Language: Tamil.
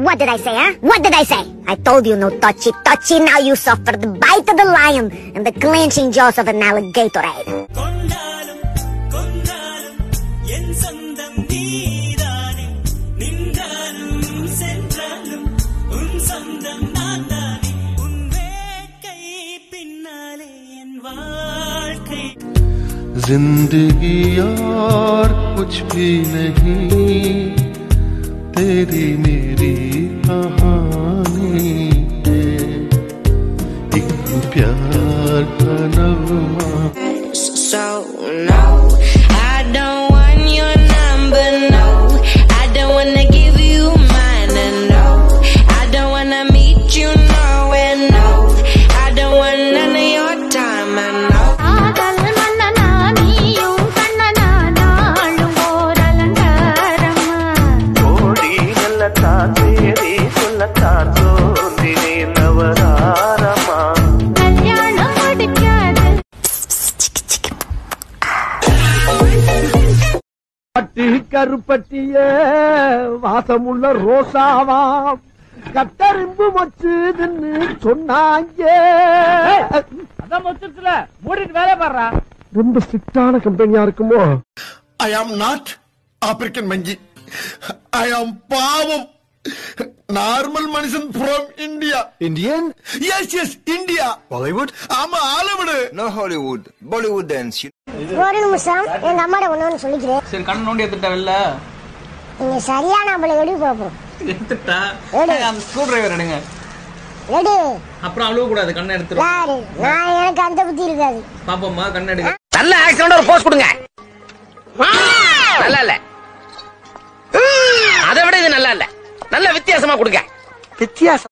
What did I say, huh? What did I say? I told you no touchy touchy. Now you suffer the bite of the lion and the clenching jaws of an alligatorade. கொண்டாலும் கொன்றாலும் என் சொந்தம் நீதானே நின்றாலும் சென்றாலும் உன் சொந்தம் நான் தானே உன் வேட்கை பின்னாலே என் வாழ்க்கை जिंदगी और कुछ भी नहीं तेरी मेरी कहानी है एक प्यार का नगमा So no, I don't want your number. No, I don't wanna give you mine. and No, I don't wanna meet you nowhere. No, I don't want none of your time. I know. காதல் மன்னனா நீயும் கண்ணனா நாளும் ஓர் அலங்காரமா கோடி நல்லத்தான் தேதி சொல்லத்தான் தோன்றினே நவதாரமா கல்யாணம் முடிக்காது பட்டி கருப்பட்டிய வாசமுள்ள ரோசாவாம் கட்டறிம்பு மொச்சுதுன்னு சொன்னாங்க அதான் மொச்சுல மூடிட்டு வேலை பாடுறா ரொம்ப ஸ்ட்ரிக்டான கம்பெனியா இருக்குமோ ஐ ஆம் நாட் ஆப்பிரிக்கன் மங்கி ஐ ஆம் பாவம் நார்மல் மனுஷன் from India Indian? Yes yes India Bollywood? ஆமா ஆளவிடு No Hollywood. Bollywood dance. You ஒரு நிமிஷம் எங்க அம்மாட ஒண்ணு சொல்லிக்கிறேன் சரி கண்ணு நோண்டி எடுத்துட்டா வெளில நீங்க சரியா நம்மள எடு பாப்போம் எடுத்துட்டா எடு. அந்த ஸ்க்ரூ டிரைவர் எடுங்க எடு அப்புறம் அழுவ கூடாது கண்ணை எடுத்துரும் யாரு நான் எனக்கு அந்த புத்தி இருக்காது பாப்போம்மா கண்ணை எடுங்க நல்ல ஆக்சிடென்ட் ஒரு போஸ்ட் கொடுங்க நல்லா இல்ல அதை விட இது நல்லா இல்ல நல்ல வித்தியாசமா கொடுங்க வித்தியாசம்